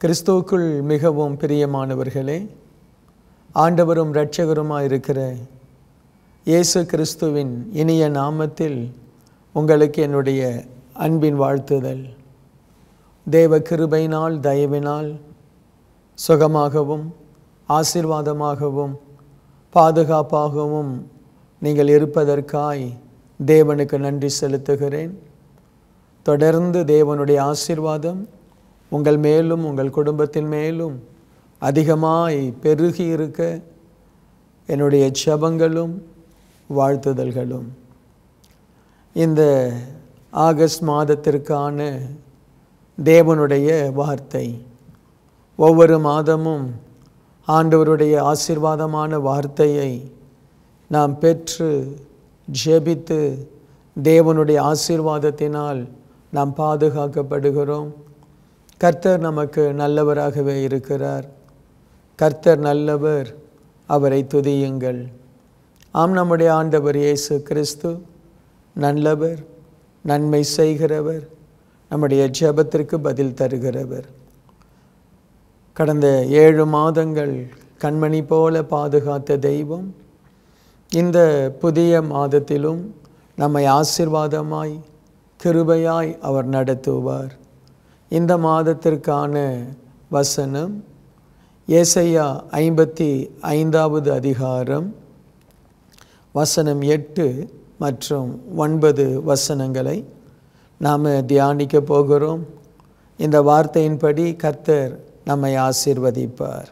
கிறிஸ்துவுக்குள் மிகவும் பிரியமானவர்களே ஆண்டவரும் இரட்சகருமாய் இருக்கிற இயேசு கிறிஸ்துவின் இனிய நாமத்தில் உங்களுக்கு என்னுடைய அன்பின் வாழ்த்துதல் தேவ கிருபையினால் தயவினால் சுகமாகவும் ஆசீர்வாதமாகவும் பாதுகாப்பாகவும் நீங்கள் இருப்பதற்காய் தேவனுக்கு நன்றி செலுத்துகிறேன் தொடர்ந்து தேவனுடைய ஆசீர்வாதம் உங்கள் மேலும் உங்கள் குடும்பத்தின் மேலும் அதிகமாய் பெருகி இருக்க என்னுடைய ஜெபங்களும் வாழ்த்துதல்களும் இந்த ஆகஸ்ட் மாதத்திற்கான தேவனுடைய வார்த்தை ஒவ்வொரு மாதமும் ஆண்டவருடைய ஆசீர்வாதமான வார்த்தையை நாம் பெற்று ஜெபித்து தேவனுடைய ஆசீர்வாதத்தினால் நாம் பாதுகாக்கப்படுகிறோம் கர்த்தர் நமக்கு நல்லவராகவே இருக்கிறார் கர்த்தர் நல்லவர் அவரை துதியுங்கள் ஆம் நம்முடைய ஆண்டவர் இயேசு கிறிஸ்து நல்லவர் நன்மை செய்கிறவர் நம்முடைய ஜெபத்திற்கு பதில் தருகிறவர் கடந்த ஏழு மாதங்கள் கண்மணி போல பாதுகாத்த தெய்வம் இந்த புதிய மாதத்திலும் நம்மை ஆசிர்வாதமாய் கிருபையாய் அவர் நடத்துவார் இந்த மாதத்திற்கான வசனம் ஏசையா ஐம்பத்தி ஐந்தாவது அதிகாரம் வசனம் எட்டு மற்றும் ஒன்பது வசனங்களை நாம் தியானிக்க போகிறோம் இந்த வார்த்தையின்படி கர்த்தர் நம்மை ஆசீர்வதிப்பார்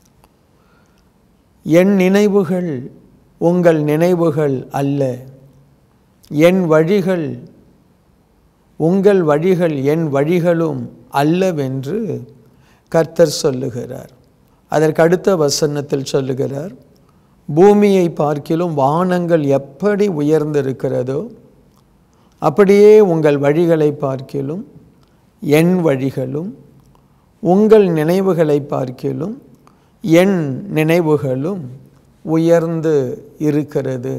என் நினைவுகள் உங்கள் நினைவுகள் அல்ல என் வழிகள் உங்கள் வழிகள் என் வழிகளும் அல்லவென்று கர்த்தர் சொல்லுகிறார் அதற்கு அடுத்த வசனத்தில் சொல்லுகிறார் பூமியை பார்க்கிலும் வானங்கள் எப்படி உயர்ந்திருக்கிறதோ அப்படியே உங்கள் வழிகளை பார்க்கிலும் என் வழிகளும் உங்கள் நினைவுகளை பார்க்கிலும் என் நினைவுகளும் உயர்ந்து இருக்கிறது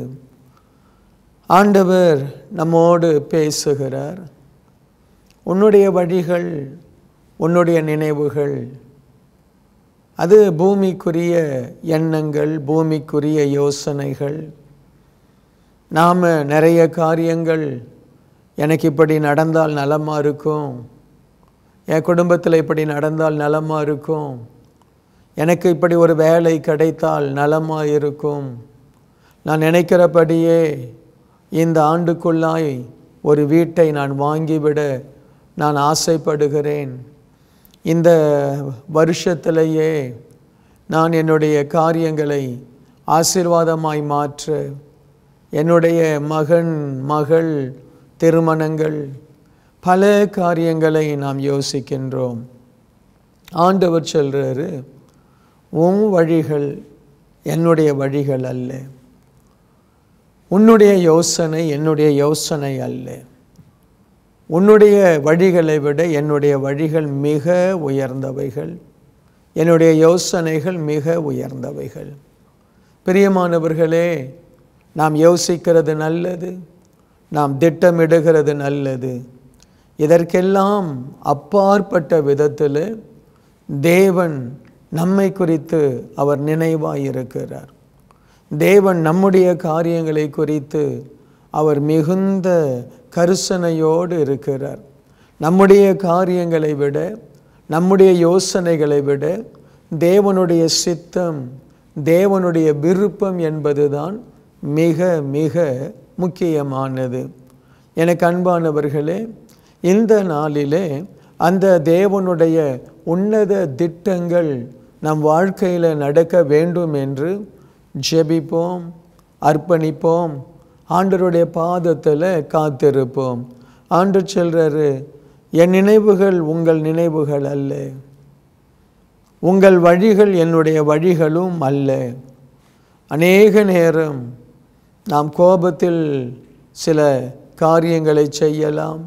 ஆண்டவர் நம்மோடு பேசுகிறார் உன்னுடைய வழிகள் உன்னுடைய நினைவுகள் அது பூமிக்குரிய எண்ணங்கள் பூமிக்குரிய யோசனைகள் நாம் நிறைய காரியங்கள் எனக்கு இப்படி நடந்தால் நலமாக இருக்கும் என் குடும்பத்தில் இப்படி நடந்தால் நலமாக இருக்கும் எனக்கு இப்படி ஒரு வேலை கிடைத்தால் நலமாக இருக்கும் நான் நினைக்கிறபடியே இந்த ஆண்டுக்குள்ளாய் ஒரு வீட்டை நான் வாங்கிவிட நான் ஆசைப்படுகிறேன் இந்த வருஷத்திலேயே நான் என்னுடைய காரியங்களை ஆசீர்வாதமாய் மாற்ற என்னுடைய மகன் மகள் திருமணங்கள் பல காரியங்களை நாம் யோசிக்கின்றோம் ஆண்டவர் சொல்கிறாரு உன் வழிகள் என்னுடைய வழிகள் அல்ல உன்னுடைய யோசனை என்னுடைய யோசனை அல்ல உன்னுடைய வழிகளை விட என்னுடைய வழிகள் மிக உயர்ந்தவைகள் என்னுடைய யோசனைகள் மிக உயர்ந்தவைகள் பிரியமானவர்களே நாம் யோசிக்கிறது நல்லது நாம் திட்டமிடுகிறது நல்லது இதற்கெல்லாம் அப்பாற்பட்ட விதத்தில் தேவன் நம்மை குறித்து அவர் நினைவாயிருக்கிறார் தேவன் நம்முடைய காரியங்களை குறித்து அவர் மிகுந்த கருசனையோடு இருக்கிறார் நம்முடைய காரியங்களை விட நம்முடைய யோசனைகளை விட தேவனுடைய சித்தம் தேவனுடைய விருப்பம் என்பதுதான் மிக மிக முக்கியமானது எனக்கு அன்பானவர்களே இந்த நாளிலே அந்த தேவனுடைய உன்னத திட்டங்கள் நம் வாழ்க்கையில் நடக்க வேண்டும் என்று ஜெபிப்போம் அர்ப்பணிப்போம் ஆண்டருடைய பாதத்தில் காத்திருப்போம் ஆண்டு சொல்கிறாரு என் நினைவுகள் உங்கள் நினைவுகள் அல்ல உங்கள் வழிகள் என்னுடைய வழிகளும் அல்ல அநேக நேரம் நாம் கோபத்தில் சில காரியங்களை செய்யலாம்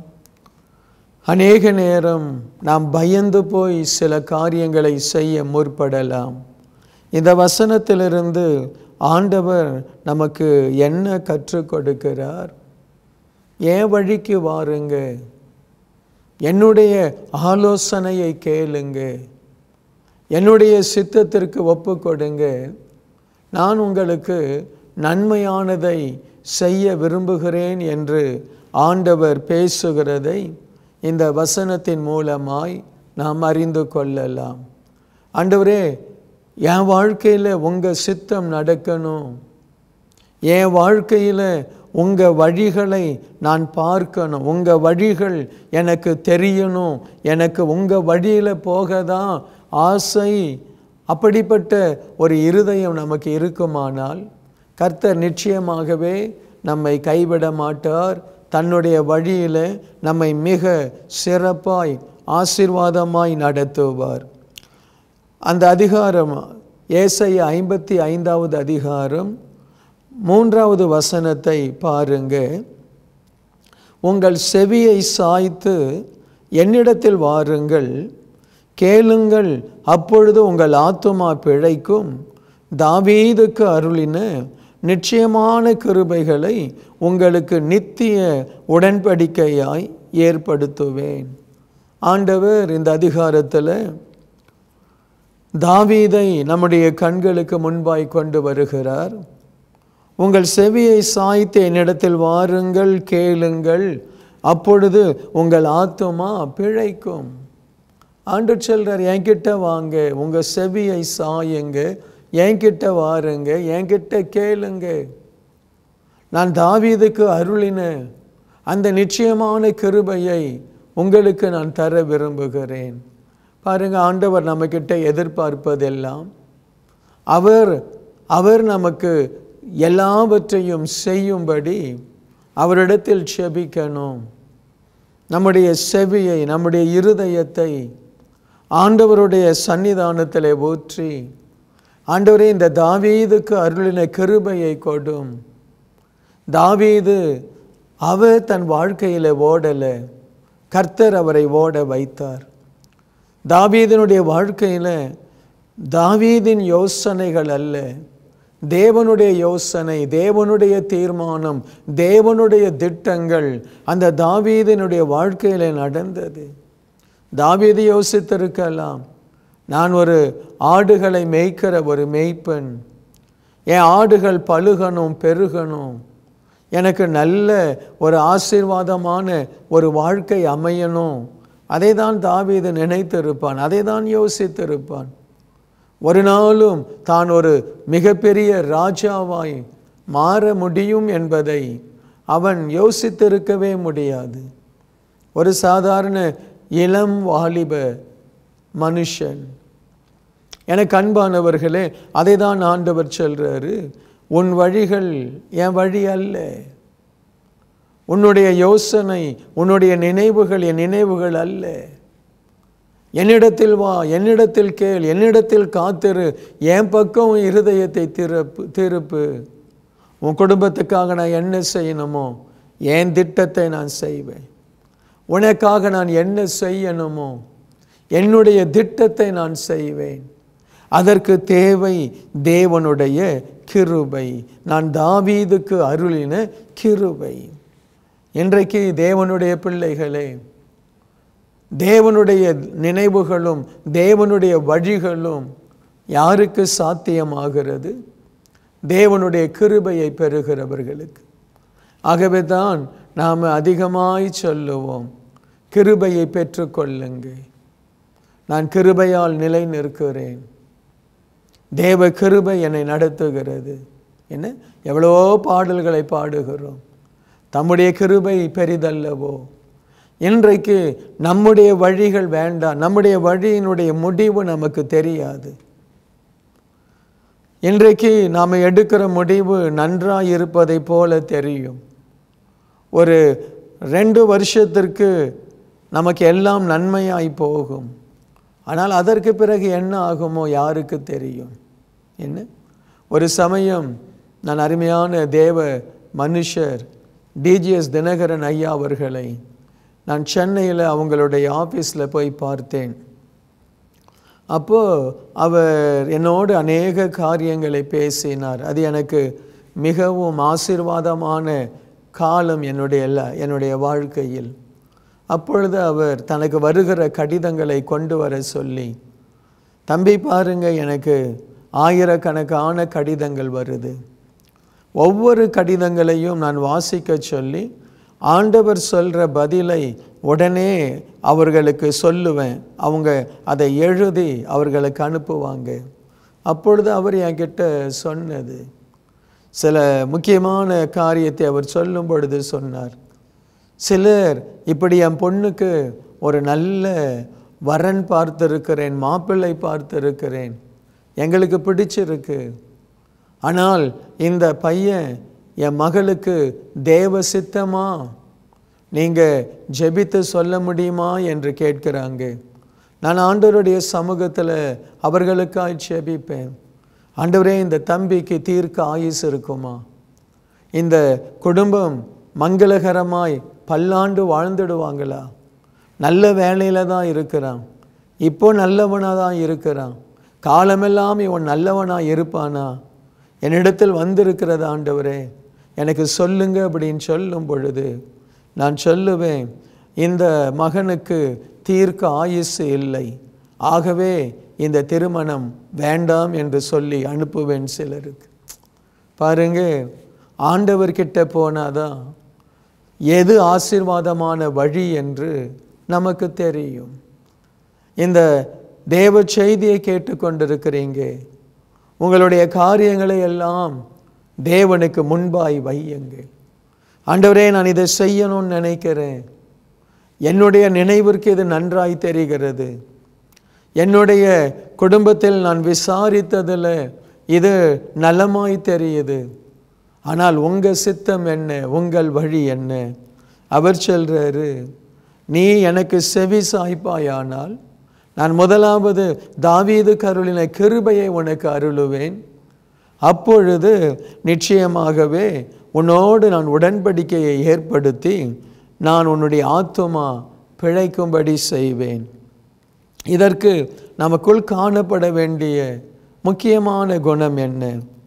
அநேக நேரம் நாம் பயந்து போய் சில காரியங்களை செய்ய முற்படலாம் இந்த வசனத்திலிருந்து ஆண்டவர் நமக்கு என்ன கற்றுக் கொடுக்கிறார் என் வழிக்கு வாருங்க என்னுடைய ஆலோசனையை கேளுங்க என்னுடைய சித்தத்திற்கு ஒப்பு கொடுங்க நான் உங்களுக்கு நன்மையானதை செய்ய விரும்புகிறேன் என்று ஆண்டவர் பேசுகிறதை இந்த வசனத்தின் மூலமாய் நாம் அறிந்து கொள்ளலாம் ஆண்டவரே என் வாழ்க்கையில் உங்கள் சித்தம் நடக்கணும் என் வாழ்க்கையில் உங்கள் வழிகளை நான் பார்க்கணும் உங்கள் வழிகள் எனக்கு தெரியணும் எனக்கு உங்கள் வழியில் போக தான் ஆசை அப்படிப்பட்ட ஒரு இருதயம் நமக்கு இருக்குமானால் கர்த்தர் நிச்சயமாகவே நம்மை கைவிட மாட்டார் தன்னுடைய வழியில் நம்மை மிக சிறப்பாய் ஆசீர்வாதமாய் நடத்துவார் அந்த அதிகாரம் ஏசை ஐம்பத்தி ஐந்தாவது அதிகாரம் மூன்றாவது வசனத்தை பாருங்க உங்கள் செவியை சாய்த்து என்னிடத்தில் வாருங்கள் கேளுங்கள் அப்பொழுது உங்கள் ஆத்துமா பிழைக்கும் தாவீதுக்கு அருளின நிச்சயமான கிருபைகளை உங்களுக்கு நித்திய உடன்படிக்கையாய் ஏற்படுத்துவேன் ஆண்டவர் இந்த அதிகாரத்தில் தாவீதை நம்முடைய கண்களுக்கு முன்பாய் கொண்டு வருகிறார் உங்கள் செவியை சாய்த்து என்னிடத்தில் வாருங்கள் கேளுங்கள் அப்பொழுது உங்கள் ஆத்துமா பிழைக்கும் ஆண்டு சொல்றார் என்கிட்ட வாங்க உங்கள் செவியை சாயுங்க என்கிட்ட வாருங்க என்கிட்ட கேளுங்க நான் தாவீதுக்கு அருளின அந்த நிச்சயமான கிருபையை உங்களுக்கு நான் தர விரும்புகிறேன் பாருங்க ஆண்டவர் நம்மக்கிட்ட எதிர்பார்ப்பதெல்லாம் அவர் அவர் நமக்கு எல்லாவற்றையும் செய்யும்படி அவரிடத்தில் செபிக்கணும் நம்முடைய செவியை நம்முடைய இருதயத்தை ஆண்டவருடைய சன்னிதானத்தில் ஊற்றி ஆண்டவரே இந்த தாவீதுக்கு அருளின கிருபையை கொடும் தாவீது அவர் தன் வாழ்க்கையில் ஓடலை கர்த்தர் அவரை ஓட வைத்தார் தாவீதினுடைய வாழ்க்கையில் தாவீதின் யோசனைகள் அல்ல தேவனுடைய யோசனை தேவனுடைய தீர்மானம் தேவனுடைய திட்டங்கள் அந்த தாவீதினுடைய வாழ்க்கையில் நடந்தது தாவீது யோசித்திருக்கலாம் நான் ஒரு ஆடுகளை மேய்க்கிற ஒரு மேய்ப்பன் என் ஆடுகள் பழுகணும் பெருகணும் எனக்கு நல்ல ஒரு ஆசீர்வாதமான ஒரு வாழ்க்கை அமையணும் அதை தான் தாவீது நினைத்திருப்பான் அதை தான் யோசித்திருப்பான் ஒரு நாளும் தான் ஒரு மிகப்பெரிய ராஜாவாய் மாற முடியும் என்பதை அவன் யோசித்திருக்கவே முடியாது ஒரு சாதாரண இளம் வாலிப மனுஷன் எனக்கு அன்பானவர்களே அதை தான் ஆண்டவர் சொல்றாரு உன் வழிகள் என் வழி அல்ல உன்னுடைய யோசனை உன்னுடைய நினைவுகள் என் நினைவுகள் அல்ல என்னிடத்தில் வா என்னிடத்தில் கேள் என்னிடத்தில் காத்திரு என் பக்கம் உன் இருதயத்தை திருப்பு திருப்பு உன் குடும்பத்துக்காக நான் என்ன செய்யணுமோ என் திட்டத்தை நான் செய்வேன் உனக்காக நான் என்ன செய்யணுமோ என்னுடைய திட்டத்தை நான் செய்வேன் அதற்கு தேவை தேவனுடைய கிருபை நான் தாவீதுக்கு அருளின கிருபை இன்றைக்கு தேவனுடைய பிள்ளைகளே தேவனுடைய நினைவுகளும் தேவனுடைய வழிகளும் யாருக்கு சாத்தியமாகிறது தேவனுடைய கிருபையை பெறுகிறவர்களுக்கு ஆகவே தான் நாம் அதிகமாய் சொல்லுவோம் கிருபையை பெற்றுக்கொள்ளுங்க நான் கிருபையால் நிலை நிற்கிறேன் தேவ கிருபை என்னை நடத்துகிறது என்ன எவ்வளவோ பாடல்களை பாடுகிறோம் தம்முடைய கிருபை பெரிதல்லவோ இன்றைக்கு நம்முடைய வழிகள் வேண்டாம் நம்முடைய வழியினுடைய முடிவு நமக்கு தெரியாது இன்றைக்கு நாம் எடுக்கிற முடிவு நன்றாக இருப்பதை போல தெரியும் ஒரு ரெண்டு வருஷத்திற்கு நமக்கு எல்லாம் நன்மையாய் போகும் ஆனால் அதற்கு பிறகு என்ன ஆகுமோ யாருக்கு தெரியும் என்ன ஒரு சமயம் நான் அருமையான தேவ மனுஷர் டிஜிஎஸ் தினகரன் ஐயா அவர்களை நான் சென்னையில் அவங்களுடைய ஆஃபீஸில் போய் பார்த்தேன் அப்போது அவர் என்னோடு அநேக காரியங்களை பேசினார் அது எனக்கு மிகவும் ஆசீர்வாதமான காலம் என்னுடைய எல்லா- என்னுடைய வாழ்க்கையில் அப்பொழுது அவர் தனக்கு வருகிற கடிதங்களை கொண்டு வர சொல்லி தம்பி பாருங்க எனக்கு ஆயிரக்கணக்கான கடிதங்கள் வருது ஒவ்வொரு கடிதங்களையும் நான் வாசிக்க சொல்லி ஆண்டவர் சொல்கிற பதிலை உடனே அவர்களுக்கு சொல்லுவேன் அவங்க அதை எழுதி அவர்களுக்கு அனுப்புவாங்க அப்பொழுது அவர் என்கிட்ட சொன்னது சில முக்கியமான காரியத்தை அவர் சொல்லும் பொழுது சொன்னார் சிலர் இப்படி என் பொண்ணுக்கு ஒரு நல்ல வரன் பார்த்திருக்கிறேன் மாப்பிள்ளை பார்த்திருக்கிறேன் எங்களுக்கு பிடிச்சிருக்கு ஆனால் இந்த பையன் என் மகளுக்கு தேவ சித்தமா நீங்கள் ஜெபித்து சொல்ல முடியுமா என்று கேட்கிறாங்க நான் ஆண்டவருடைய சமூகத்தில் அவர்களுக்காய் ஜெபிப்பேன் ஆண்டவரே இந்த தம்பிக்கு தீர்க்க ஆயுஸ் இருக்குமா இந்த குடும்பம் மங்களகரமாய் பல்லாண்டு வாழ்ந்துடுவாங்களா நல்ல வேலையில் தான் இருக்கிறான் இப்போ நல்லவனாக தான் இருக்கிறான் காலமெல்லாம் இவன் நல்லவனாக இருப்பானா என்னிடத்தில் வந்திருக்கிறது ஆண்டவரே எனக்கு சொல்லுங்க அப்படின்னு சொல்லும் பொழுது நான் சொல்லுவேன் இந்த மகனுக்கு தீர்க்க ஆயுசு இல்லை ஆகவே இந்த திருமணம் வேண்டாம் என்று சொல்லி அனுப்புவேன் சிலருக்கு பாருங்க ஆண்டவர்கிட்ட போனாதான் எது ஆசீர்வாதமான வழி என்று நமக்கு தெரியும் இந்த தேவ செய்தியை கேட்டுக்கொண்டிருக்கிறீங்க உங்களுடைய காரியங்களை எல்லாம் தேவனுக்கு முன்பாய் வையுங்க ஆண்டவரே நான் இதை செய்யணும்னு நினைக்கிறேன் என்னுடைய நினைவிற்கு இது நன்றாய் தெரிகிறது என்னுடைய குடும்பத்தில் நான் விசாரித்ததில் இது நலமாய் தெரியுது ஆனால் உங்கள் சித்தம் என்ன உங்கள் வழி என்ன அவர் சொல்றாரு நீ எனக்கு செவி சாய்ப்பாயானால் நான் முதலாவது தாவீது கருளின கிருபையை உனக்கு அருளுவேன் அப்பொழுது நிச்சயமாகவே உன்னோடு நான் உடன்படிக்கையை ஏற்படுத்தி நான் உன்னுடைய ஆத்துமா பிழைக்கும்படி செய்வேன் இதற்கு நமக்குள் காணப்பட வேண்டிய முக்கியமான குணம் என்ன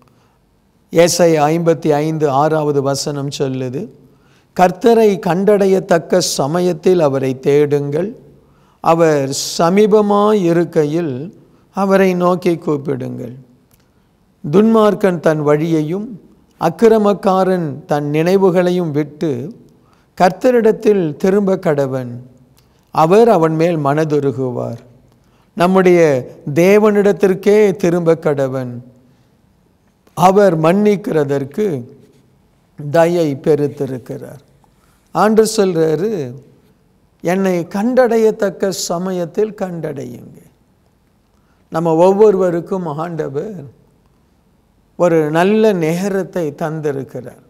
ஏசை ஐம்பத்தி ஐந்து ஆறாவது வசனம் சொல்லுது கர்த்தரை கண்டடையத்தக்க சமயத்தில் அவரை தேடுங்கள் அவர் சமீபமாய் இருக்கையில் அவரை நோக்கி கூப்பிடுங்கள் துன்மார்க்கன் தன் வழியையும் அக்கிரமக்காரன் தன் நினைவுகளையும் விட்டு கர்த்தரிடத்தில் திரும்ப கடவன் அவர் அவன் மேல் மனதுருகுவார் நம்முடைய தேவனிடத்திற்கே திரும்ப கடவன் அவர் மன்னிக்கிறதற்கு தயை பெருத்திருக்கிறார் ஆண்டு சொல்றாரு என்னை கண்டடையத்தக்க சமயத்தில் கண்டடையுங்க நம்ம ஒவ்வொருவருக்கும் ஆண்டவர் ஒரு நல்ல நேரத்தை தந்திருக்கிறார்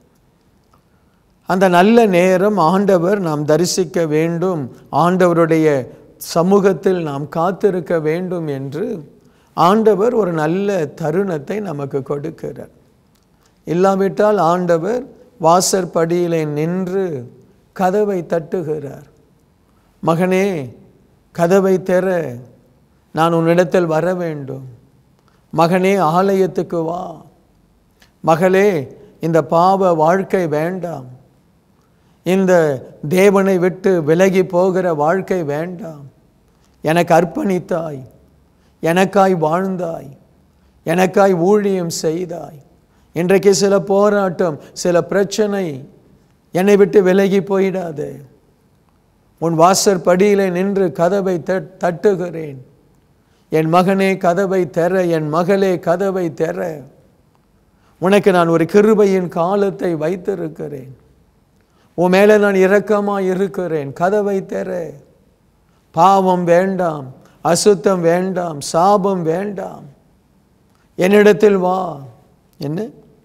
அந்த நல்ல நேரம் ஆண்டவர் நாம் தரிசிக்க வேண்டும் ஆண்டவருடைய சமூகத்தில் நாம் காத்திருக்க வேண்டும் என்று ஆண்டவர் ஒரு நல்ல தருணத்தை நமக்கு கொடுக்கிறார் இல்லாவிட்டால் ஆண்டவர் வாசற்படியிலே நின்று கதவை தட்டுகிறார் மகனே கதவை தெற நான் உன்னிடத்தில் வர வேண்டும் மகனே ஆலயத்துக்கு வா மகளே இந்த பாவ வாழ்க்கை வேண்டாம் இந்த தேவனை விட்டு விலகி போகிற வாழ்க்கை வேண்டாம் எனக்கு அர்ப்பணித்தாய் எனக்காய் வாழ்ந்தாய் எனக்காய் ஊழியம் செய்தாய் இன்றைக்கு சில போராட்டம் சில பிரச்சனை என்னை விட்டு விலகி போயிடாதே உன் வாசற் படியிலே நின்று கதவை தட் தட்டுகிறேன் என் மகனே கதவை தெற என் மகளே கதவை தெற உனக்கு நான் ஒரு கிருபையின் காலத்தை வைத்திருக்கிறேன் உன் மேலே நான் இரக்கமாக இருக்கிறேன் கதவை தெற பாவம் வேண்டாம் அசுத்தம் வேண்டாம் சாபம் வேண்டாம் என்னிடத்தில் வா என்ன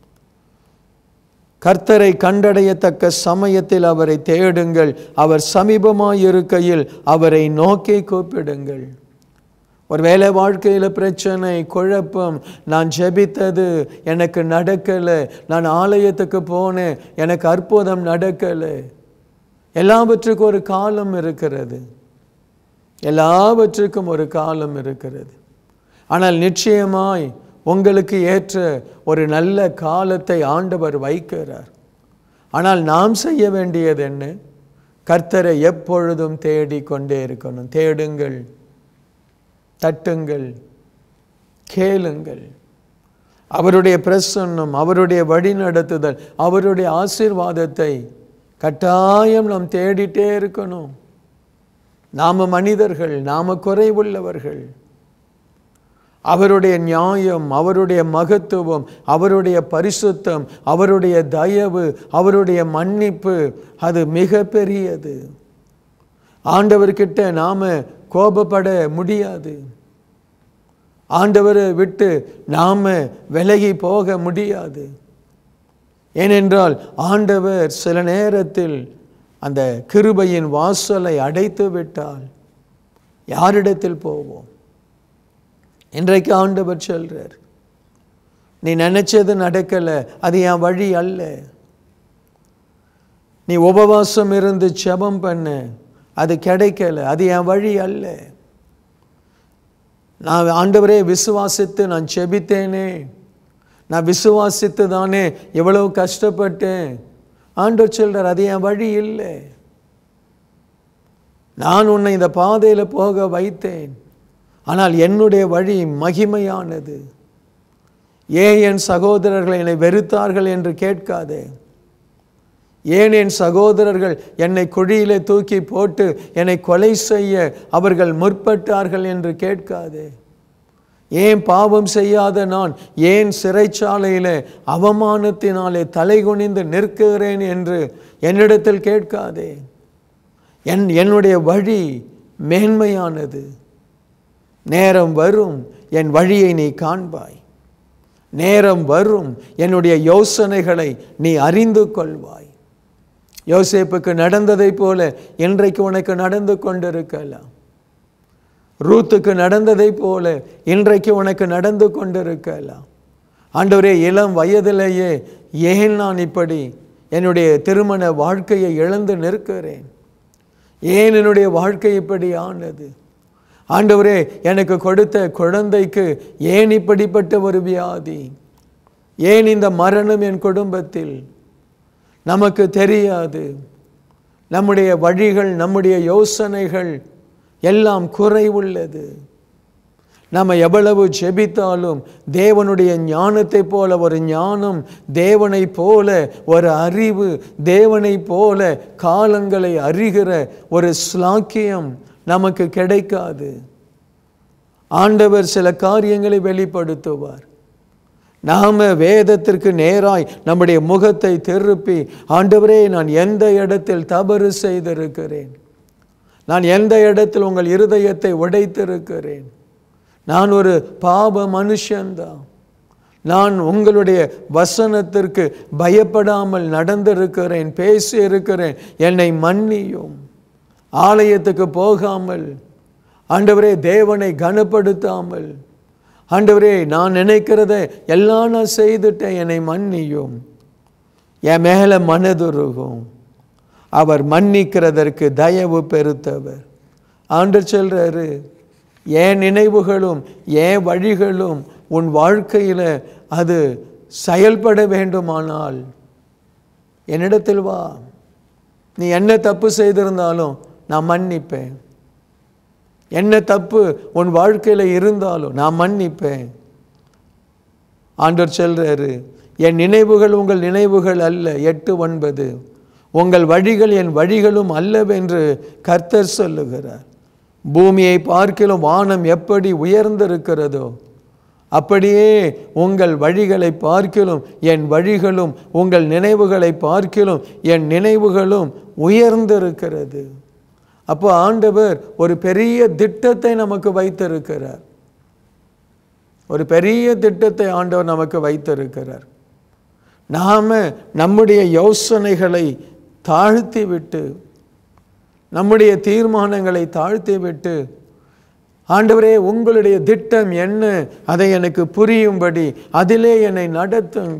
கர்த்தரை கண்டடையத்தக்க சமயத்தில் அவரை தேடுங்கள் அவர் சமீபமாய் இருக்கையில் அவரை நோக்கி கூப்பிடுங்கள் ஒரு வேலை வாழ்க்கையில் பிரச்சனை குழப்பம் நான் ஜெபித்தது எனக்கு நடக்கலை நான் ஆலயத்துக்கு போனேன் எனக்கு அற்புதம் நடக்கலை எல்லாவற்றுக்கும் ஒரு காலம் இருக்கிறது எல்லாவற்றுக்கும் ஒரு காலம் இருக்கிறது ஆனால் நிச்சயமாய் உங்களுக்கு ஏற்ற ஒரு நல்ல காலத்தை ஆண்டவர் வைக்கிறார் ஆனால் நாம் செய்ய வேண்டியது என்ன கர்த்தரை எப்பொழுதும் தேடிக்கொண்டே இருக்கணும் தேடுங்கள் தட்டுங்கள் கேளுங்கள் அவருடைய பிரசன்னம் அவருடைய வழிநடத்துதல் அவருடைய ஆசீர்வாதத்தை கட்டாயம் நாம் தேடிட்டே இருக்கணும் நாம மனிதர்கள் நாம குறைவுள்ளவர்கள் அவருடைய நியாயம் அவருடைய மகத்துவம் அவருடைய பரிசுத்தம் அவருடைய தயவு அவருடைய மன்னிப்பு அது மிக பெரியது ஆண்டவர்கிட்ட நாம கோபப்பட முடியாது ஆண்டவரை விட்டு நாம விலகி போக முடியாது ஏனென்றால் ஆண்டவர் சில நேரத்தில் அந்த கிருபையின் வாசலை அடைத்து விட்டால் யாரிடத்தில் போவோம் இன்றைக்கு ஆண்டவர் சொல்றார் நீ நினைச்சது நடக்கல அது என் வழி அல்ல நீ உபவாசம் இருந்து செபம் பண்ண அது கிடைக்கல அது என் வழி அல்ல நான் ஆண்டவரே விசுவாசித்து நான் செபித்தேனே நான் விசுவாசித்து தானே எவ்வளவு கஷ்டப்பட்டேன் ஆண்டவர் சொல்றார் அது என் வழி இல்லை நான் உன்னை இந்த பாதையில் போக வைத்தேன் ஆனால் என்னுடைய வழி மகிமையானது ஏன் என் சகோதரர்கள் என்னை வெறுத்தார்கள் என்று கேட்காதே ஏன் என் சகோதரர்கள் என்னை குழியிலே தூக்கி போட்டு என்னை கொலை செய்ய அவர்கள் முற்பட்டார்கள் என்று கேட்காதே ஏன் பாவம் செய்யாத நான் ஏன் சிறைச்சாலையிலே அவமானத்தினாலே தலைகுனிந்து நிற்கிறேன் என்று என்னிடத்தில் கேட்காதே என் என்னுடைய வழி மேன்மையானது நேரம் வரும் என் வழியை நீ காண்பாய் நேரம் வரும் என்னுடைய யோசனைகளை நீ அறிந்து கொள்வாய் யோசேப்புக்கு நடந்ததைப் போல இன்றைக்கு உனக்கு நடந்து கொண்டிருக்கலாம் ரூத்துக்கு நடந்ததைப் போல இன்றைக்கு உனக்கு நடந்து கொண்டிருக்கலாம் ஆண்டவரே இளம் வயதிலேயே ஏன் நான் இப்படி என்னுடைய திருமண வாழ்க்கையை இழந்து நிற்கிறேன் ஏன் என்னுடைய வாழ்க்கை இப்படி ஆனது ஆண்டவரே எனக்கு கொடுத்த குழந்தைக்கு ஏன் இப்படிப்பட்ட ஒரு வியாதி ஏன் இந்த மரணம் என் குடும்பத்தில் நமக்கு தெரியாது நம்முடைய வழிகள் நம்முடைய யோசனைகள் எல்லாம் குறைவுள்ளது நம்ம எவ்வளவு ஜெபித்தாலும் தேவனுடைய ஞானத்தை போல ஒரு ஞானம் தேவனை போல ஒரு அறிவு தேவனை போல காலங்களை அறிகிற ஒரு ஸ்லாக்கியம் நமக்கு கிடைக்காது ஆண்டவர் சில காரியங்களை வெளிப்படுத்துவார் நாம வேதத்திற்கு நேராய் நம்முடைய முகத்தை திருப்பி ஆண்டவரே நான் எந்த இடத்தில் தவறு செய்திருக்கிறேன் நான் எந்த இடத்தில் உங்கள் இருதயத்தை உடைத்திருக்கிறேன் நான் ஒரு பாவ மனுஷன்தான் நான் உங்களுடைய வசனத்திற்கு பயப்படாமல் நடந்திருக்கிறேன் பேசி இருக்கிறேன் என்னை மன்னியும் ஆலயத்துக்கு போகாமல் ஆண்டவரே தேவனை கனப்படுத்தாமல் ஆண்டவரே நான் நினைக்கிறத எல்லாம் நான் செய்துட்டேன் என்னை மன்னியும் என் மேலே மனதுருகும் அவர் மன்னிக்கிறதற்கு தயவு பெருத்தவர் ஆண்டு சொல்றாரு என் நினைவுகளும் என் வழிகளும் உன் வாழ்க்கையில் அது செயல்பட வேண்டுமானால் என்னிடத்தில் வா நீ என்ன தப்பு செய்திருந்தாலும் நான் மன்னிப்பேன் என்ன தப்பு உன் வாழ்க்கையில் இருந்தாலும் நான் மன்னிப்பேன் ஆண்டவர் சொல்றாரு என் நினைவுகள் உங்கள் நினைவுகள் அல்ல எட்டு ஒன்பது உங்கள் வழிகள் என் வழிகளும் அல்லவென்று கர்த்தர் சொல்லுகிறார் பூமியை பார்க்கிலும் வானம் எப்படி உயர்ந்திருக்கிறதோ அப்படியே உங்கள் வழிகளை பார்க்கிலும் என் வழிகளும் உங்கள் நினைவுகளை பார்க்கிலும் என் நினைவுகளும் உயர்ந்திருக்கிறது அப்போ ஆண்டவர் ஒரு பெரிய திட்டத்தை நமக்கு வைத்திருக்கிறார் ஒரு பெரிய திட்டத்தை ஆண்டவர் நமக்கு வைத்திருக்கிறார் நாம நம்முடைய யோசனைகளை தாழ்த்தி விட்டு நம்முடைய தீர்மானங்களை தாழ்த்தி விட்டு ஆண்டவரே உங்களுடைய திட்டம் என்ன அதை எனக்கு புரியும்படி அதிலே என்னை நடத்துங்க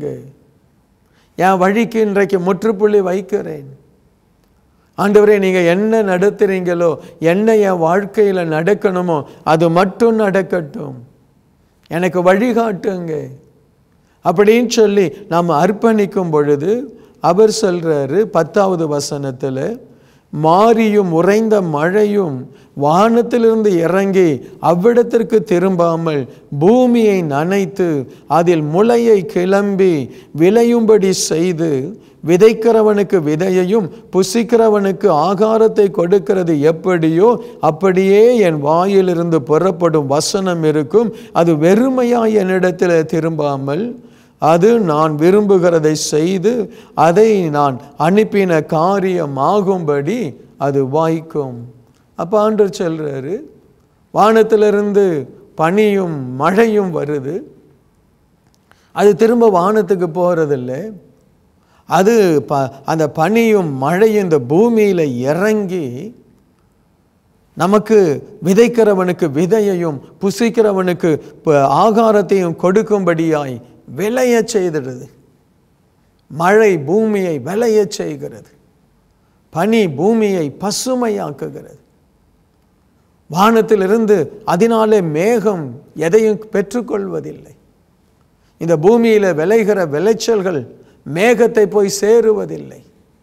என் வழிக்கு இன்றைக்கு முற்றுப்புள்ளி வைக்கிறேன் ஆண்டவரே நீங்கள் என்ன நடத்துறீங்களோ என்ன என் வாழ்க்கையில் நடக்கணுமோ அது மட்டும் நடக்கட்டும் எனக்கு வழிகாட்டுங்க அப்படின்னு சொல்லி நாம் அர்ப்பணிக்கும் பொழுது அவர் சொல்றாரு பத்தாவது வசனத்தில் மாரியும் உறைந்த மழையும் வானத்திலிருந்து இறங்கி அவ்விடத்திற்கு திரும்பாமல் பூமியை நனைத்து அதில் முளையை கிளம்பி விளையும்படி செய்து விதைக்கிறவனுக்கு விதையையும் புசிக்கிறவனுக்கு ஆகாரத்தை கொடுக்கிறது எப்படியோ அப்படியே என் வாயிலிருந்து புறப்படும் வசனம் இருக்கும் அது வெறுமையாய் என்னிடத்தில் திரும்பாமல் அது நான் விரும்புகிறதை செய்து அதை நான் அனுப்பின காரியமாகும்படி அது வாய்க்கும் அப்போ ஆண்டவர் சொல்றாரு வானத்திலிருந்து பனியும் மழையும் வருது அது திரும்ப வானத்துக்கு போகிறதில்ல அது ப அந்த பனியும் மழையும் இந்த பூமியில் இறங்கி நமக்கு விதைக்கிறவனுக்கு விதையையும் புசிக்கிறவனுக்கு ப- ஆகாரத்தையும் கொடுக்கும்படியாய் விளையச் செய்திடுது மழை பூமியை விளையச் செய்கிறது பனி பூமியை பசுமையாக்குகிறது வானத்திலிருந்து அதனாலே மேகம் எதையும் பெற்றுக்கொள்வதில்லை இந்த பூமியில் விளைகிற விளைச்சல்கள் மேகத்தை போய் சேருவதில்லை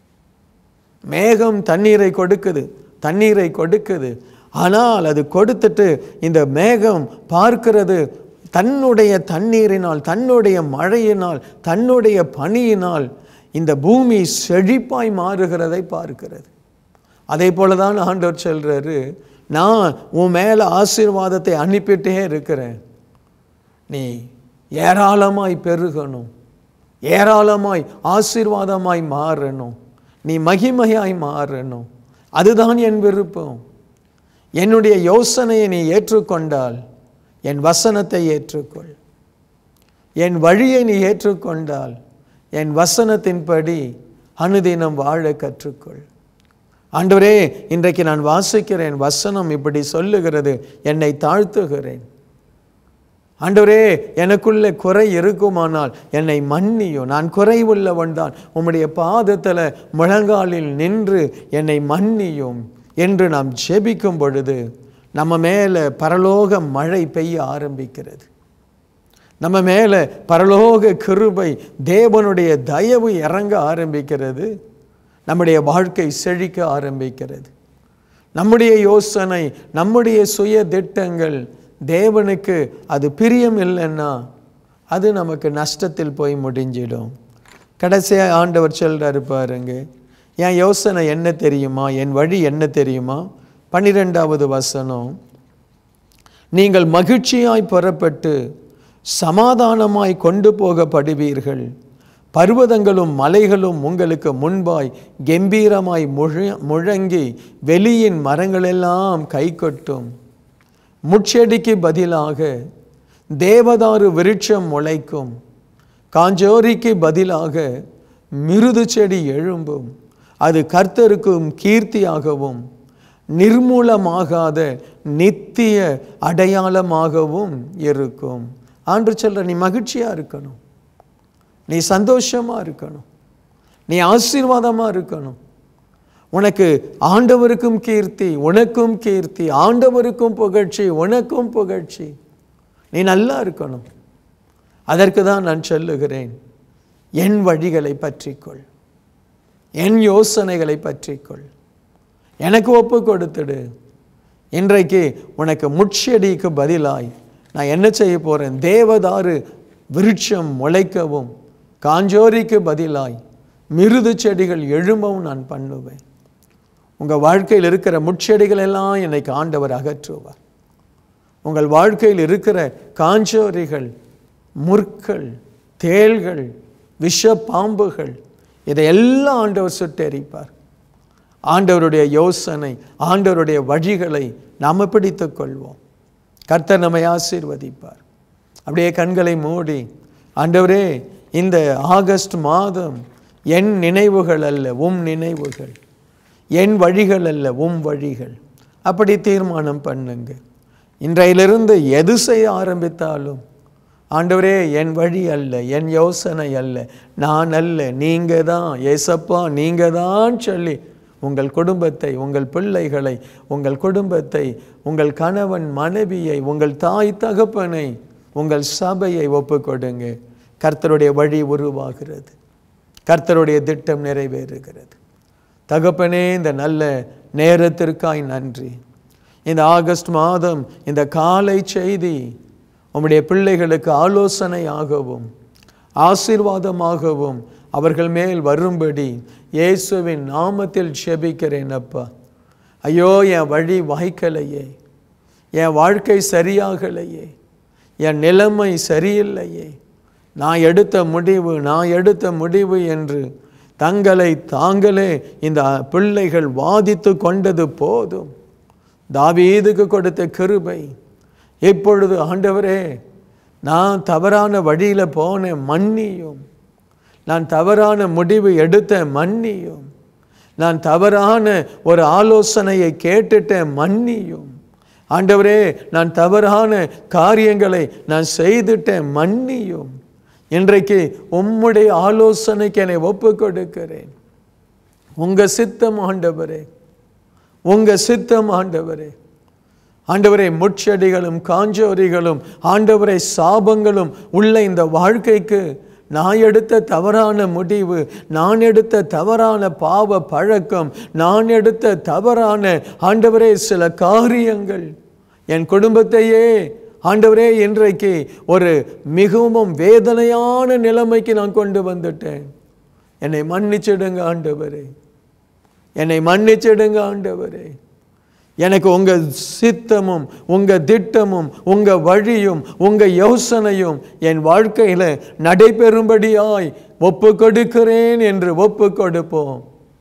மேகம் தண்ணீரை கொடுக்குது தண்ணீரை கொடுக்குது ஆனால் அது கொடுத்துட்டு இந்த மேகம் பார்க்கிறது தன்னுடைய தண்ணீரினால் தன்னுடைய மழையினால் தன்னுடைய பனியினால் இந்த பூமி செழிப்பாய் மாறுகிறதை பார்க்கிறது அதே போல தான் ஆண்டவர் சொல்றாரு நான் உன் மேலே ஆசீர்வாதத்தை அனுப்பிட்டே இருக்கிறேன் நீ ஏராளமாய் பெருகணும் ஏராளமாய் ஆசீர்வாதமாய் மாறணும் நீ மகிமையாய் மாறணும் அதுதான் என் விருப்பம் என்னுடைய யோசனையை நீ ஏற்றுக்கொண்டால் என் வசனத்தை ஏற்றுக்கொள் என் வழியை நீ ஏற்றுக்கொண்டால் என் வசனத்தின்படி அனுதினம் வாழ கற்றுக்கொள் ஆண்டவரே இன்றைக்கு நான் வாசிக்கிறேன் வசனம் இப்படி சொல்லுகிறது என்னை தாழ்த்துகிறேன் ஆண்டவரே எனக்குள்ள குறை இருக்குமானால் என்னை மன்னியும் நான் குறைவுள்ளவன் தான் உம்முடைய பாதத்தில் முழங்காலில் நின்று என்னை மன்னியும் என்று நாம் ஜெபிக்கும் பொழுது நம்ம மேலே பரலோக மழை பெய்ய ஆரம்பிக்கிறது நம்ம மேலே பரலோக கிருபை தேவனுடைய தயவு இறங்க ஆரம்பிக்கிறது நம்முடைய வாழ்க்கை செழிக்க ஆரம்பிக்கிறது நம்முடைய யோசனை நம்முடைய சுய திட்டங்கள் தேவனுக்கு அது பிரியம் இல்லைன்னா அது நமக்கு நஷ்டத்தில் போய் முடிஞ்சிடும் கடைசியாக ஆண்டவர் சொல்றாரு பாருங்க என் யோசனை என்ன தெரியுமா என் வழி என்ன தெரியுமா பன்னிரெண்டாவது வசனம் நீங்கள் மகிழ்ச்சியாய் புறப்பட்டு சமாதானமாய் கொண்டு போகப்படுவீர்கள் பர்வதங்களும் மலைகளும் உங்களுக்கு முன்பாய் கெம்பீரமாய் முழ முழங்கி வெளியின் மரங்களெல்லாம் கைகொட்டும் முட்செடிக்கு பதிலாக தேவதாரு விருட்சம் முளைக்கும் காஞ்சோரிக்கு பதிலாக மிருது செடி எழும்பும் அது கர்த்தருக்கும் கீர்த்தியாகவும் நிர்மூலமாகாத நித்திய அடையாளமாகவும் இருக்கும் ஆண்டு சொல்ற நீ மகிழ்ச்சியா இருக்கணும் நீ சந்தோஷமா இருக்கணும் நீ ஆசீர்வாதமா இருக்கணும் உனக்கு ஆண்டவருக்கும் கீர்த்தி உனக்கும் கீர்த்தி ஆண்டவருக்கும் புகழ்ச்சி உனக்கும் புகழ்ச்சி நீ நல்லா இருக்கணும் அதற்கு தான் நான் சொல்லுகிறேன் என் வழிகளை பற்றிக்கொள் என் யோசனைகளை பற்றிக்கொள் எனக்கு ஒப்பு கொடுத்துடு இன்றைக்கு உனக்கு முட்செடிக்கு பதிலாய் நான் என்ன செய்ய போகிறேன் தேவதாரு விருட்சம் முளைக்கவும் காஞ்சோரிக்கு பதிலாய் மிருது செடிகள் எழும்பவும் நான் பண்ணுவேன் உங்கள் வாழ்க்கையில் இருக்கிற முட்செடிகள் எல்லாம் இன்னைக்கு ஆண்டவர் அகற்றுவார் உங்கள் வாழ்க்கையில் இருக்கிற காஞ்சோரிகள் முற்கள் தேள்கள் விஷ பாம்புகள் இதையெல்லாம் ஆண்டவர் சுட்டெரிப்பார் ஆண்டவருடைய யோசனை ஆண்டவருடைய வழிகளை நாம் பிடித்துக் கொள்வோம் கர்த்தர் நம்மை ஆசீர்வதிப்பார் அப்படியே கண்களை மூடி ஆண்டவரே இந்த ஆகஸ்ட் மாதம் என் நினைவுகள் அல்ல உம் நினைவுகள் என் வழிகள் அல்ல உம் வழிகள் அப்படி தீர்மானம் பண்ணுங்க இன்றையிலிருந்து எது செய்ய ஆரம்பித்தாலும் ஆண்டவரே என் வழி அல்ல என் யோசனை அல்ல நான் அல்ல நீங்க தான் ஏசப்பா நீங்க தான் சொல்லி உங்கள் குடும்பத்தை உங்கள் பிள்ளைகளை உங்கள் குடும்பத்தை உங்கள் கணவன் மனைவியை உங்கள் தாய் தகப்பனை உங்கள் சபையை ஒப்புக்கொடுங்க கர்த்தருடைய வழி உருவாகிறது கர்த்தருடைய திட்டம் நிறைவேறுகிறது தகப்பனே இந்த நல்ல நேரத்திற்காய் நன்றி இந்த ஆகஸ்ட் மாதம் இந்த காலை செய்தி உம்முடைய பிள்ளைகளுக்கு ஆலோசனையாகவும் ஆசீர்வாதமாகவும் அவர்கள் மேல் வரும்படி இயேசுவின் நாமத்தில் செபிக்கிறேன் அப்பா ஐயோ என் வழி வாய்க்கலையே என் வாழ்க்கை சரியாகலையே என் நிலைமை சரியில்லையே நான் எடுத்த முடிவு நான் எடுத்த முடிவு என்று தங்களை தாங்களே இந்த பிள்ளைகள் வாதித்து கொண்டது போதும் தாவீதுக்கு கொடுத்த கிருபை இப்பொழுது ஆண்டவரே நான் தவறான வழியில் போனேன் மன்னியும் நான் தவறான முடிவு எடுத்த மன்னியும் நான் தவறான ஒரு ஆலோசனையை கேட்டுட்டேன் மன்னியும் ஆண்டவரே நான் தவறான காரியங்களை நான் செய்துட்டேன் மன்னியும் இன்றைக்கு உம்முடைய ஆலோசனைக்கு என்னை ஒப்பு கொடுக்கிறேன் உங்க சித்தம் ஆண்டவரே உங்க சித்தம் ஆண்டவரே ஆண்டவரே முட்செடிகளும் காஞ்சோரிகளும் ஆண்டவரை சாபங்களும் உள்ள இந்த வாழ்க்கைக்கு நான் எடுத்த தவறான முடிவு நான் எடுத்த தவறான பாவ பழக்கம் நான் எடுத்த தவறான ஆண்டவரே சில காரியங்கள் என் குடும்பத்தையே ஆண்டவரே இன்றைக்கு ஒரு மிகவும் வேதனையான நிலைமைக்கு நான் கொண்டு வந்துட்டேன் என்னை மன்னிச்சிடுங்க ஆண்டவரே என்னை மன்னிச்சிடுங்க ஆண்டவரே எனக்கு உங்க சித்தமும் உங்க திட்டமும் உங்க வழியும் உங்க யோசனையும் என் வாழ்க்கையில நடைபெறும்படியாய் ஒப்பு கொடுக்கிறேன் என்று ஒப்பு கொடுப்போம்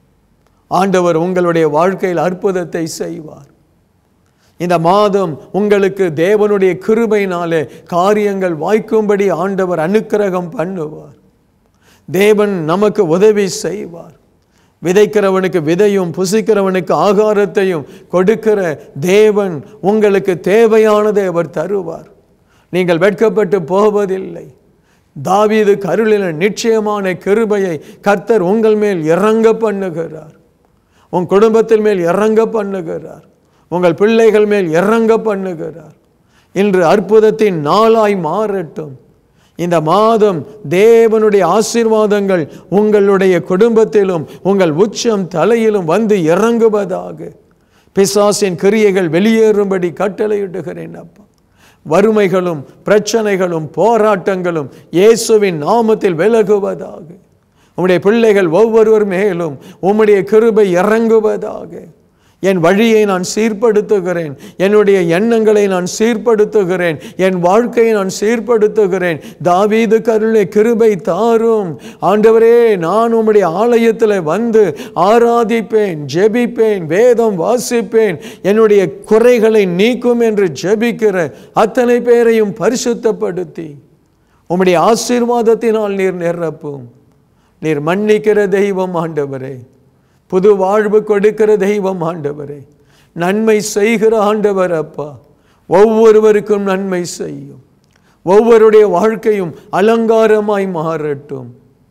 ஆண்டவர் உங்களுடைய வாழ்க்கையில் அற்புதத்தை செய்வார் இந்த மாதம் உங்களுக்கு தேவனுடைய கிருபையினாலே காரியங்கள் வாய்க்கும்படி ஆண்டவர் அனுக்கிரகம் பண்ணுவார் தேவன் நமக்கு உதவி செய்வார் விதைக்கிறவனுக்கு விதையும் புசிக்கிறவனுக்கு ஆகாரத்தையும் கொடுக்கிற தேவன் உங்களுக்கு தேவையானதை அவர் தருவார் நீங்கள் வெட்கப்பட்டு போவதில்லை தாவீது கருளின நிச்சயமான கிருபையை கர்த்தர் உங்கள் மேல் இறங்க பண்ணுகிறார் உன் குடும்பத்தின் மேல் இறங்க பண்ணுகிறார் உங்கள் பிள்ளைகள் மேல் இறங்க பண்ணுகிறார் இன்று அற்புதத்தின் நாளாய் மாறட்டும் இந்த மாதம் தேவனுடைய ஆசீர்வாதங்கள் உங்களுடைய குடும்பத்திலும் உங்கள் உச்சம் தலையிலும் வந்து இறங்குவதாக பிசாசின் கிரியைகள் வெளியேறும்படி கட்டளையிடுகிறேன் அப்பா வறுமைகளும் பிரச்சனைகளும் போராட்டங்களும் இயேசுவின் நாமத்தில் விலகுவதாக உம்முடைய பிள்ளைகள் ஒவ்வொருவர் மேலும் உம்முடைய கிருபை இறங்குவதாக என் வழியை நான் சீர்படுத்துகிறேன் என்னுடைய எண்ணங்களை நான் சீர்படுத்துகிறேன் என் வாழ்க்கையை நான் சீர்படுத்துகிறேன் தாவீது கருளை கிருபை தாரும் ஆண்டவரே நான் உம்முடைய ஆலயத்தில் வந்து ஆராதிப்பேன் ஜெபிப்பேன் வேதம் வாசிப்பேன் என்னுடைய குறைகளை நீக்கும் என்று ஜெபிக்கிற அத்தனை பேரையும் பரிசுத்தப்படுத்தி உம்முடைய ஆசீர்வாதத்தினால் நீர் நிரப்பும் நீர் மன்னிக்கிற தெய்வம் ஆண்டவரே புது வாழ்வு கொடுக்கிற தெய்வம் ஆண்டவரே நன்மை செய்கிற ஆண்டவர் அப்பா ஒவ்வொருவருக்கும் நன்மை செய்யும் ஒவ்வொருடைய வாழ்க்கையும் அலங்காரமாய் மாறட்டும்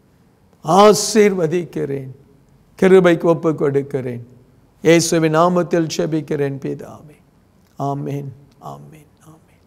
ஆசீர்வதிக்கிறேன் கிருபைக்கு ஒப்பு கொடுக்கிறேன் இயேசுவின் நாமத்தில் செபிக்கிறேன் பிதாவே ஆமேன் ஆமேன் ஆமேன்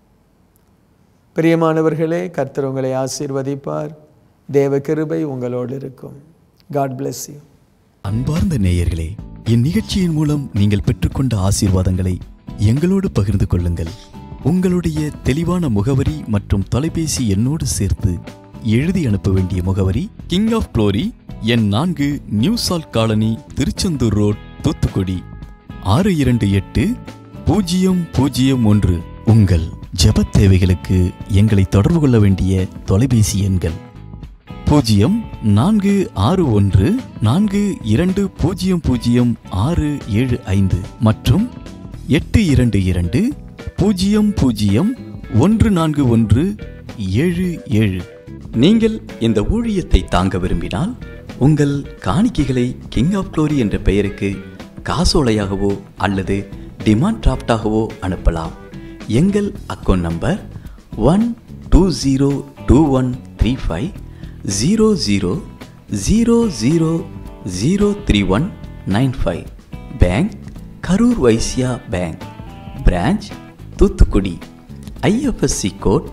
பிரியமானவர்களே கர்த்தர் உங்களை ஆசீர்வதிப்பார் தேவ கிருபை உங்களோடு இருக்கும் காட் bless you அன்பார்ந்த நேயர்களே இந்நிகழ்ச்சியின் மூலம் நீங்கள் பெற்றுக்கொண்ட ஆசீர்வாதங்களை எங்களோடு பகிர்ந்து கொள்ளுங்கள் உங்களுடைய தெளிவான முகவரி மற்றும் தொலைபேசி எண்ணோடு சேர்த்து எழுதி அனுப்ப வேண்டிய முகவரி கிங் ஆஃப் க்ளோரி எண் நான்கு new salt colony Tiruchendur road Thoothukudi ஆறு இரண்டு எட்டு பூஜ்ஜியம் பூஜ்ஜியம் ஒன்று உங்கள் ஜெபத் தேவைகளுக்கு எங்களை தொடர்பு கொள்ள வேண்டிய தொலைபேசி எண்கள் பூஜ்ஜியம் நான்கு ஆறு ஒன்று நான்கு இரண்டு பூஜ்ஜியம் பூஜ்ஜியம் ஆறு ஏழு ஐந்து மற்றும் எட்டு இரண்டு இரண்டு பூஜ்ஜியம் பூஜ்ஜியம் ஒன்று நான்கு ஒன்று ஏழு ஏழு நீங்கள் இந்த ஊழியத்தை தாங்க விரும்பினால் உங்கள் காணிக்கைகளை கிங் ஆஃப் க்ளோரி என்ற பெயருக்கு காசோலையாகவோ அல்லது டிமாண்ட் டிராஃப்டாகவோ அனுப்பலாம் எங்கள் account number one two zero two one three five zero zero zero zero zero three one nine five bank Karur Vysya bank branch Thoothukudi IFSC code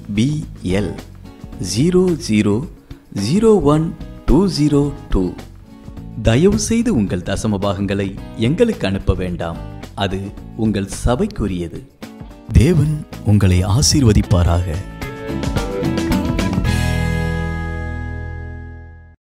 KVBL zero zero zero one two zero two தயவு செய்து உங்கள் தசம பாகங்களை எங்களுக்கு அனுப்ப வேண்டாம் அது உங்கள் சபைக்குரியது தேவன் உங்களை ஆசீர்வதிப்பாராக